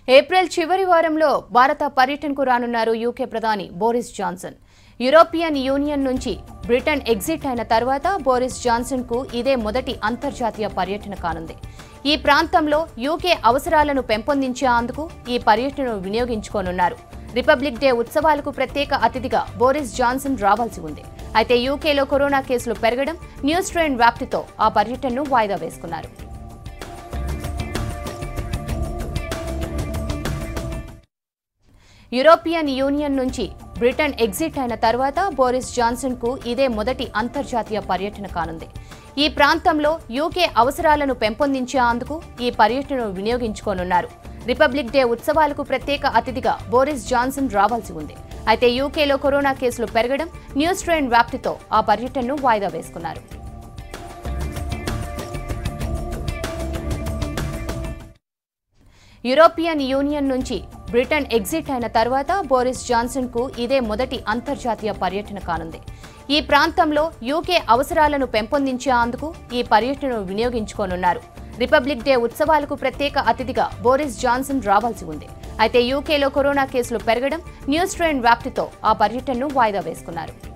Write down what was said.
April చివరి వారంలో భారత పర్యటనకు రానున్నారు యూకే ప్రధాని బోరిస్ జాన్సన్ యూరోపియన్ యూనియన్ నుంచి బ్రిటన్ ఎగ్జిట్ అయిన తర్వాత బోరిస్ జాన్సన్ కు ఇదే మొదటి అంతర్జాతీయ పర్యటన కానుంది ఈ ప్రాంతంలో యూకే అవసరాలను పెంపొందించేందుకు ఈ పర్యటనను వినియోగించుకోనున్నారు రిపబ్లిక్ డే ఉత్సవాలకు ప్రత్యేక అతిథిగా బోరిస్ జాన్సన్ రావాల్సి ఉంది అయితే యూకేలో కరోనా కేసులు పెరగడం న్యూస్ ట్రెండ్ వ్యాప్తితో ఆ పర్యటనను వాయిదా వేసుకున్నారు యూరోపియన్ యూనియన్ నుంచి బ్రిటన్ ఎగ్జిట్ అయిన తర్వాత బోరిస్ జాన్సన్ కు ఇదే మొదటి అంతర్జాతీయ పర్యటన కానుంది ఈ ప్రాంతంలో యూకే అవసరాలను పెంపొందించేందుకు ఈ పర్యటనను వినియోగించుకోనున్నారు రిపబ్లిక్ డే ఉత్సవాలకు ప్రత్యేక అతిథిగా బోరిస్ జాన్సన్ రావాల్సి ఉంది అయితే యూకేలో కరోనా కేసులు పెరగడం న్యూస్ ట్రెండ్ వ్యాప్తితో ఆ పర్యటనను వాయిదా వేసుకున్నారు యూరోపియన్ యూనియన్ నుంచి బ్రిటన్ ఎగ్జిట్ అయిన తర్వాత బోరిస్ జాన్సన్ కు ఇదే మొదటి అంతర్జాతీయ పర్యటన కానుంది ఈ ప్రాంతంలో యూకే అవసరాలను పెంపొందించేందుకు ఈ పర్యటనను వినియోగించుకోనున్నారు రిపబ్లిక్ డే ఉత్సవాలకు ప్రత్యేక అతిథిగా బోరిస్ జాన్సన్ రావాల్సి ఉంది అయితే యూకేలో కరోనా కేసులు పెరగడం న్యూస్ ట్రెండ్ వ్యాప్తితో ఆ పర్యటనను వాయిదా వేసుకున్నారు